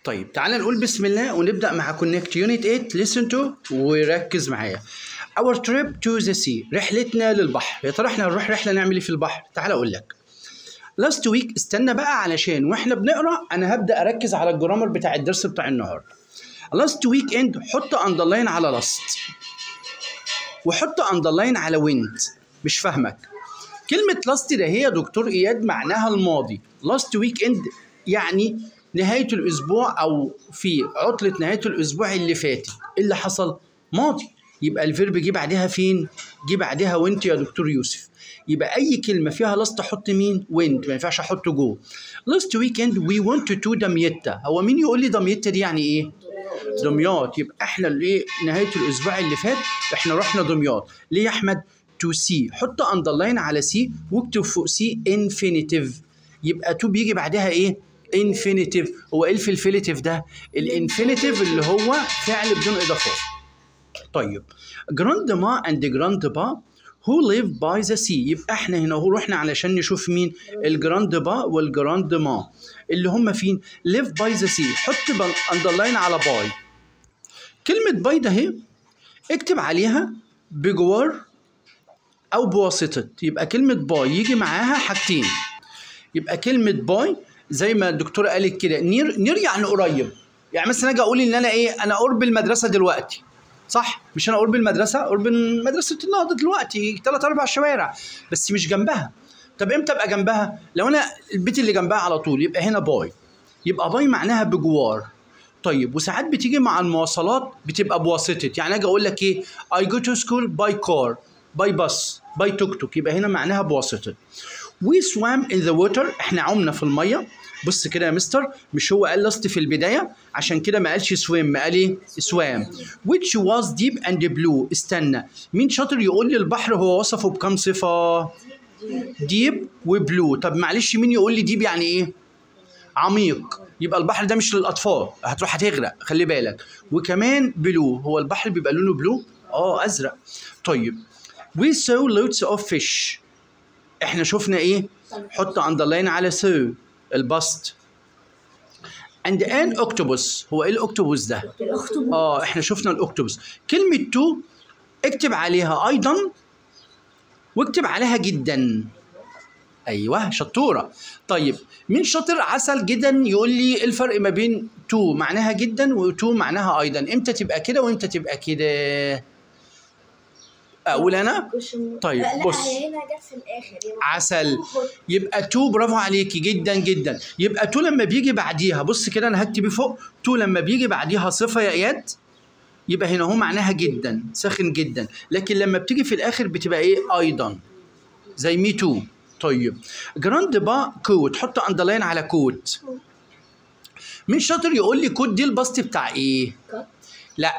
طيب تعالى نقول بسم الله ونبدا مع كونكت يونت 8 listen to وركز معايا our trip to the sea رحلتنا للبحر يا ترى احنا هنروح رحله نعمل ايه في البحر تعال اقول لك last week استنى بقى علشان واحنا بنقرا انا هبدا اركز على الجرامر بتاع الدرس بتاع النهارده last week end حط اندرلاين على last وحط اندرلاين على went مش فاهمك كلمة لاست ده هي يا دكتور إياد معناها الماضي لاست ويك اند يعني نهاية الأسبوع أو في عطلة نهاية الأسبوع اللي فات إيه اللي حصل ماضي يبقى الفيرب جه بعدها فين جه بعدها وانت يا دكتور يوسف يبقى أي كلمة فيها لاست أحط مين وانت ما ينفعش أحط جو لاست ويك اند وي ونت تو دميتا هو مين يقول لي دميتا دي يعني إيه دمياط يبقى احنا الايه نهايه الاسبوع اللي فات احنا رحنا دمياط ليه يا احمد تو سي حط اندرلاين على سي واكتب فوق سي انفينيتيف يبقى تو بيجي بعدها ايه انفينيتيف هو ايه الفلفلتيف ده الانفينيتيف اللي هو فعل بدون اضافات طيب جراند ما اند جراند با هو ليف باي ذا سي يبقى احنا هنا هو رحنا علشان نشوف مين الجراند با والجراند ما اللي هم فين ليف باي ذا سي حط اندرلاين على باي كلمة باي ده اهي اكتب عليها بجوار او بواسطه يبقى كلمه باي يجي معاها حاجتين يبقى كلمه باي زي ما الدكتوره قالت كده نير نير يعني قريب يعني مثلا اجي اقول ان انا ايه انا قرب المدرسه دلوقتي صح مش انا قرب المدرسه قرب مدرسه النهضه دلوقتي ثلاث اربع شوارع بس مش جنبها طب امتى ابقى جنبها لو انا البيت اللي جنبها على طول يبقى هنا باي يبقى باي معناها بجوار طيب وساعات بتيجي مع المواصلات بتبقى بواسطه يعني اجي اقول لك ايه I go to school by car باي باص باي توك توك يبقى هنا معناها بواسطه وي سوام ان ذا ووتر احنا عمنا في الميه بص كده يا مستر مش هو قال لاست في البدايه عشان كده ما قالش سويم قال ايه سوام which was deep and blue استنى مين شاطر يقول لي البحر هو وصفه بكم صفه ديب وبلو طب معلش مين يقول لي ديب يعني ايه عميق يبقى البحر ده مش للاطفال هتروح هتغرق خلي بالك وكمان بلو هو البحر بيبقى لونه بلو اه ازرق طيب we saw loads of fish احنا شفنا ايه حط اندرلاين على saw البسط and an octopus هو ايه الاكتوبوس ده الاخطبوط اه احنا شفنا الاكتوبوس كلمه تو اكتب عليها ايضا واكتب عليها جدا ايوه شطوره طيب مين شاطر عسل جدا يقول لي إيه الفرق ما بين تو معناها جدا وتو معناها ايضا امتى تبقى كده وامتى تبقى كده اقول انا طيب، لا بص. هي هنا جت في الاخر هي عسل. المفروض يبقى تو برافو عليكي جدا جدا يبقى تو لما بيجي بعديها بص كده انا هكتب فوق تو لما بيجي بعديها صفه يا اياد يبقى هنا هو معناها جدا ساخن جدا لكن لما بتيجي في الاخر بتبقى ايه ايضا زي مي تو طيب جراند با كوت حط اندرلاين على كوت مين شاطر يقول لي كوت دي البسط بتاع ايه كات. لا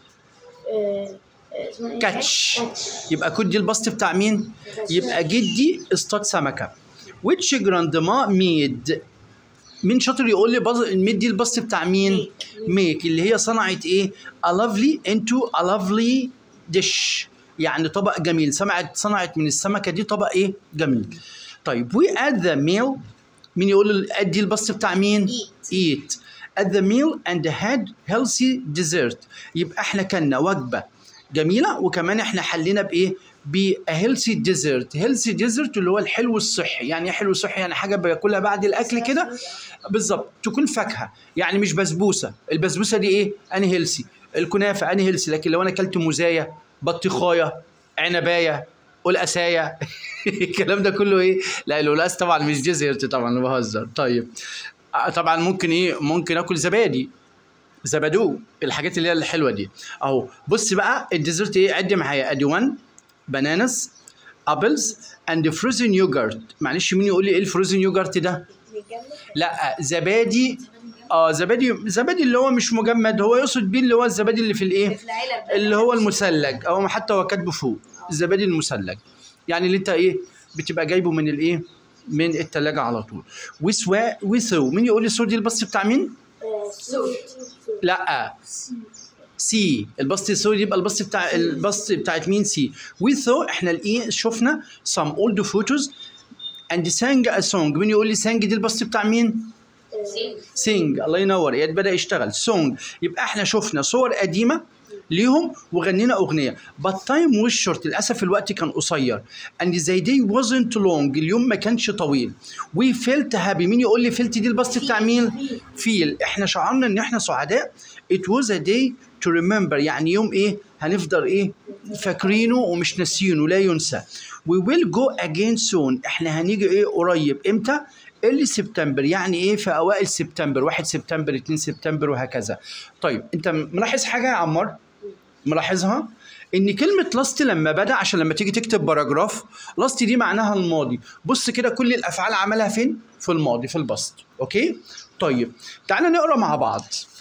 آه، آه، اسمها ايه كاتش كاتش يبقى كوت دي البسط بتاع مين يبقى جدي اصطاد سمكه which grandma made مين شاطر يقول لي بز... ميد دي البسط بتاع مين ميك اللي هي صنعت ايه a lovely into a lovely dish يعني طبق جميل صنعت صنعت من السمكه دي طبق ايه جميل طيب we at the meal مين يقول اد دي البسط بتاع مين Eat. eat at the meal and had healthy dessert يبقى احنا كلنا وجبه جميله وكمان احنا حلينا بايه ب healthy dessert healthy dessert اللي هو الحلو الصحي يعني ايه حلو صحي يعني حاجه باكلها بعد الاكل كده بالظبط تكون فاكهه يعني مش بسبوسه البسبوسه دي ايه اني هيلسي الكنافه اني هيلسي لكن لو انا اكلت موزايه بطيخايه عنبايه قلقسايه الكلام ده كله ايه لا القلقاس طبعا مش ديزرت طبعا انا بهزر طيب آه، طبعا ممكن ايه ممكن اكل زبادي زبادو الحاجات اللي هي الحلوه دي اهو بص بقى الديزرت ايه عد معايا ادي 1 بانانس ابلز اند فروزن يوجرت معلش مين يقول لي ايه الفروزن يوجرت ده لا زبادي اه زبادي زبادي اللي هو مش مجمد هو يقصد بيه اللي هو الزبادي اللي في الايه في العلب ده. اللي هو المثلج او حتى هو كاتبه فوق الزبادي المثلج يعني اللي انت ايه بتبقى جايبه من الايه من التلاجة على طول وسوا وسو مين يقول لي الصوت دي البسط بتاع مين آه، صوت لا سي البسط السوري يبقى البسط بتاع البسط بتاعت مين سي وثو احنا الايه شفنا some old photos and sang a song مين يقول لي sang دي البسط بتاع مين سينج الله ينور اياد بدا يشتغل سونج يبقى احنا شفنا صور قديمه ليهم وغنينا اغنيه but time was short للاسف الوقت كان قصير and the day wasn't long اليوم ما كانش طويل we felt happy مين يقول لي felt دي البسط بتاع مين feel احنا شعرنا ان احنا سعداء it was a day to remember يعني يوم ايه هنفضل ايه فاكرينه ومش ناسيينه لا ينسى we will go again soon احنا هنيجي ايه قريب امتى اللي سبتمبر يعني ايه في اوائل سبتمبر 1 سبتمبر 2 سبتمبر وهكذا طيب انت ملاحظ حاجه يا عمار ملاحظها ان كلمه لاست لما بدا عشان لما تيجي تكتب باراجراف لاست دي معناها الماضي بص كده كل الافعال عملها فين في الماضي في البسط اوكي طيب تعالى نقرا مع بعض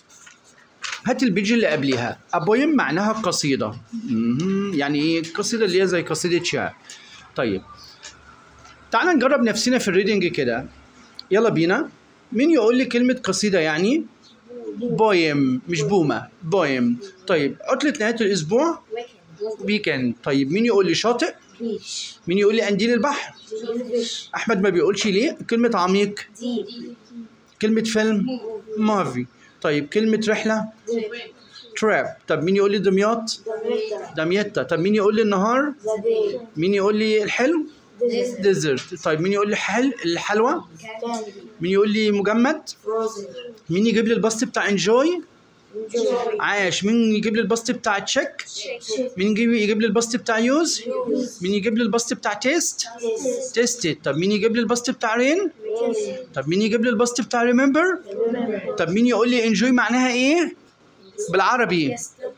هات البيج اللي قبليها ابويم معناها قصيده مهم. يعني ايه قصيده اللي هي زي قصيده شعر طيب تعالى نجرب نفسنا في الريدنج كده يلا بينا مين يقول لي كلمه قصيده يعني بويم مش بومه بويم طيب عطله نهايه الاسبوع ويكند طيب مين يقول لي شاطئ بيش مين يقول لي قنديل البحر بيش احمد ما بيقولش ليه كلمه عميق دي كلمه فيلم مافي طيب كلمه رحله تراب طب مين يقول لي دمياط دمياطة طب مين يقول لي النهار زبيب مين يقول لي الحلو ديزرت طيب مين يقول لي حل الحلوى كاندي مين يقول لي مجمد فروزن مين يجيب لي البسط بتاع انجوي جوي عاش مين يجيب لي البسط بتاع تشيك شيك مين يجيب يجيب لي البسط بتاع يوز يوز مين يجيب لي البسط بتاع تيست تيست تيستد طب مين يجيب لي البسط بتاع رين رين طب مين يجيب لي البسط بتاع ريمبر طب مين يقول لي انجوي معناها ايه بالعربي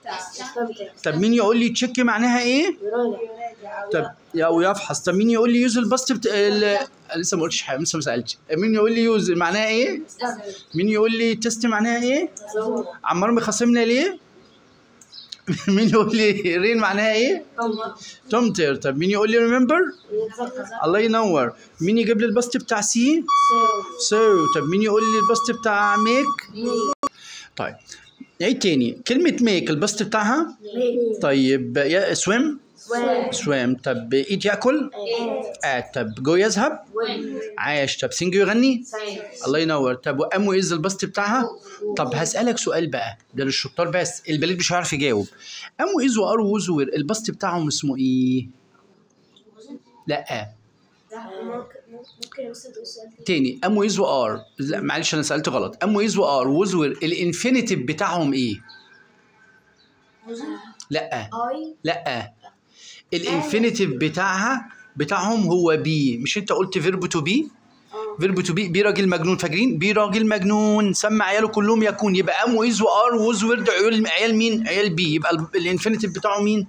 طب مين يقول لي تشيك معناها ايه طب يا ويفحص طب مين يقول لي يوز البسط بت... ال... لسه ما قلتش حاجه لسه ما سالتش مين يقول لي يوز معناها ايه مين يقول لي تيست معناها ايه عمار مخاصمنا ليه مين يقول لي رين معناها ايه تومتر طب مين يقول لي ريمبر الله ينور مين يجيب لي البسط بتاع سي سو طب مين يقول لي البسط بتاع ميك طيب نعيد تاني كلمة ميك البسط بتاعها طيب يا سويم سويم طب ايت ياكل آت طب جو يذهب عاش طب سينج يغني الله ينور طب وامو از البسط بتاعها طب هسألك سؤال بقى ده للشطار بس البليد مش هيعرف يجاوب امو از وار ووز وير البسط بتاعهم اسمه ايه؟ لا ممكن بس تقول سؤال تاني؟ تاني ام ويز وار لا معلش انا سالت غلط ام ويز وار ووز وير الانفينيتيف بتاعهم ايه؟ لا اي لا الانفينيتيف بتاعها بتاعهم هو بي مش انت قلت فيرب تو بي فيرب تو بي بي راجل مجنون فاكرين بي راجل مجنون سمى عياله كلهم يكون يبقى ام ويز وار ووز ويرد عيال عيال مين عيال بي يبقى ال- الانفينيتيف بتاعه مين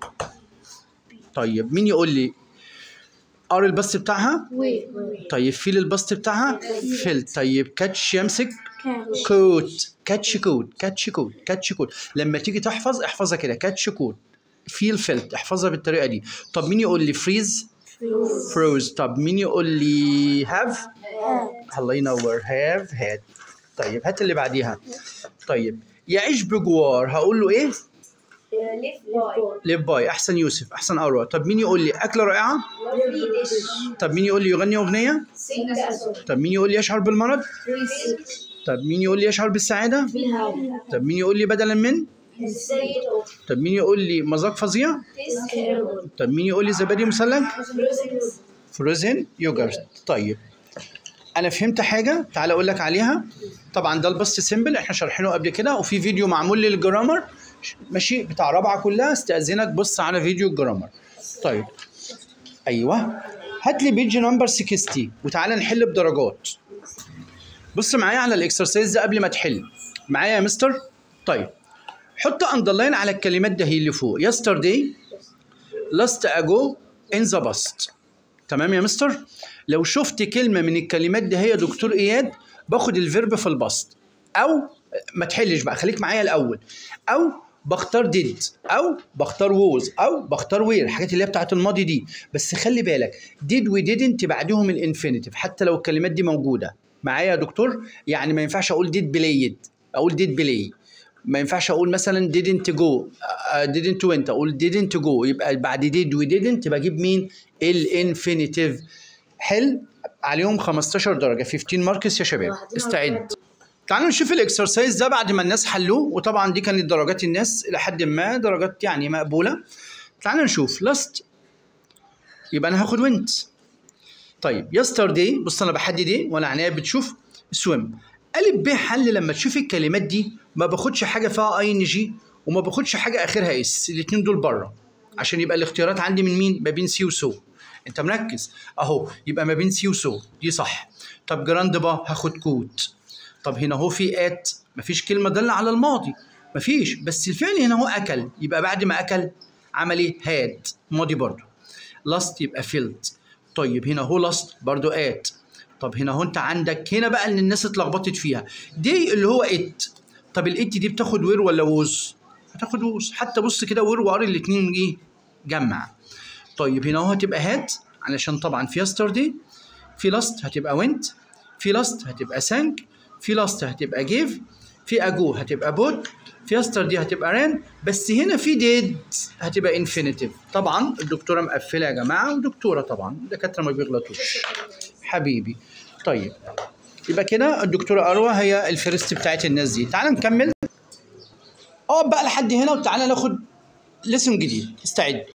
طيب مين يقول لي ار البسط بتاعها وي طيب فيل البسط بتاعها فيل طيب كاتش يمسك كاتش كوت كاتش كوت كاتش كوت كاتش كوت لما تيجي تحفظ احفظها كده كاتش كوت فيل فيلت احفظها بالطريقه دي طب مين يقول لي فريز فروز طب مين يقول لي هاف الله ينور هاف هاد طيب هات اللي بعديها طيب يعيش بجوار هقول له ايه ليف باي ليف باي احسن يوسف احسن اروى طب مين يقول لي اكله رائعه لافلي ديش طب مين يقول لي يغني اغنيه سينج سونج طب مين يقول لي يشعر بالمرض ريسيت طب مين يقول لي يشعر بالسعاده بالهادي طب مين يقول لي بدلا من السيد اوف طب مين يقول لي مذاق فظيع تيست كيربل طب مين يقول لي زبادي مثلج فروزن فروزن يوجرت طيب انا فهمت حاجه تعال اقول لك عليها طبعا ده البسط سيمبل احنا شارحينه قبل كده وفي فيديو معمول للجرامر ماشي بتاع رابعه كلها استاذنك بص على فيديو الجرامر طيب ايوه هات لي بيج نمبر 60 وتعالى نحل بدرجات بص معايا على الاكسرسايز ده قبل ما تحل معايا يا مستر طيب حط اندرلاين على الكلمات ده هي اللي فوق يسترداي لاست اجو ان ذا باست تمام يا مستر لو شفت كلمه من الكلمات دي هي دكتور اياد باخد الفيرب في البسط او ما تحلش بقى خليك معايا الاول او بختار ديد او بختار ووز او بختار وير الحاجات اللي هي بتاعت الماضي دي بس خلي بالك ديد وديدنت بعدهم الانفينيتيف حتى لو الكلمات دي موجوده معايا يا دكتور يعني ما ينفعش اقول ديد بلايد اقول ديد بلاي ما ينفعش اقول مثلا didn't go uh, didn't went اقول didn't go يبقى بعد did و didn't بجيب مين الانفينيتيف حل عليهم 15 درجه 15 ماركس يا شباب لوحدنا استعد ولا تعالوا نشوف الاكسرسايز ده بعد ما الناس حلوه وطبعا دي كانت درجات الناس الى حد ما درجات يعني مقبوله تعالوا نشوف لاست يبقى انا هاخد وينت طيب يسترداي بص انا بحدد ايه ولا عينيا بتشوف سويم الف ب حل لما تشوف الكلمات دي ما باخدش حاجه فيها اي ان جي وما باخدش حاجه اخرها اس الاثنين دول بره عشان يبقى الاختيارات عندي من مين ما بين سي وسو انت مركز اهو يبقى ما بين سي وسو دي صح طب جراند با هاخد كوت طب هنا هو في ات مفيش كلمه داله على الماضي مفيش بس الفعل هنا هو اكل يبقى بعد ما اكل عمل ايه هاد ماضي برضه لاست يبقى فيلد طيب هنا هو لاست برضو ات طب هنا هو انت عندك هنا بقى اللي الناس اتلخبطت فيها دي اللي هو ات طب الات دي بتاخد وير ولا ووز هتاخد ووز حتى بص كده وير وار الاتنين ايه جمع طيب هنا هو هتبقى هات علشان طبعا في يستردي في لاست هتبقى وينت في لاست هتبقى سانك في لاست هتبقى جيف في اجو هتبقى بوت في يستر دي هتبقى ران بس هنا في ديد هتبقى انفينيتيف طبعا الدكتوره مقفله يا جماعه ودكتوره طبعا الدكاتره ما بيغلطوش حبيبي طيب يبقى كده الدكتوره اروى هي الفيرست بتاعت الناس دي تعال نكمل اقعد بقى لحد هنا وتعالى ناخد لسن جديد استعد